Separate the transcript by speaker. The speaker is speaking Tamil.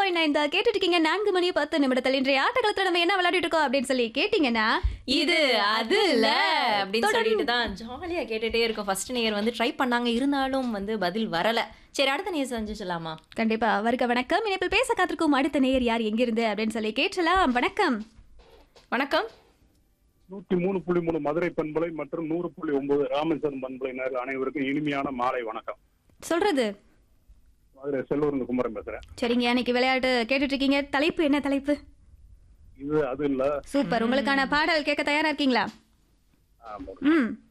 Speaker 1: பாயிண்ட் நைன் தான் கேட்டுட்டு இருக்கீங்க நான்கு மணி பத்து நிமிடத்தில் இன்றைய ஆட்டக்காலத்துல நம்ம என்ன விளையாடிட்டு இருக்கோம் அப்படின்னு சொல்லி கேட்டீங்கன்னா
Speaker 2: இது அது இல்ல அப்படின்னு
Speaker 1: தொடர்ந்து-
Speaker 2: சொல்லிட்டு தான் ஜாலியா கேட்டுட்டே இருக்கோம் ஃபர்ஸ்ட் நேயர் வந்து ட்ரை பண்ணாங்க இருந்தாலும் வந்து பதில் வரல சரி அடுத்த நேயர் செஞ்சுச்சலாமா
Speaker 1: கண்டிப்பா வருக வணக்கம் இணைப்பில் பேச காத்திருக்கும் அடுத்த நேயர் யார் எங்கிருந்து அப்படின்னு சொல்லி கேட்டலாம் வணக்கம்
Speaker 2: வணக்கம்
Speaker 3: நூத்தி மூணு புள்ளி மூணு மதுரை பண்பலை மற்றும் நூறு புள்ளி ஒன்பது ராமேஸ்வரம் பண்பலையினர் அனைவருக்கும் இனிமையான மாலை வணக்கம்
Speaker 1: சொல்றது
Speaker 3: மதுரை செல்லூர்ந்து குமரன் பேசுறேன்
Speaker 1: சரிங்க இன்னைக்கு விளையாட்டு கேட்டுட்டு இருக்கீங்க தலைப்பு என்ன தலைப்பு
Speaker 3: இது அது இல்ல
Speaker 1: சூப்பர் உங்களுக்கான பாடல் கேட்க தயாரா இருக்கீங்களா
Speaker 3: ஆமா.
Speaker 1: ம்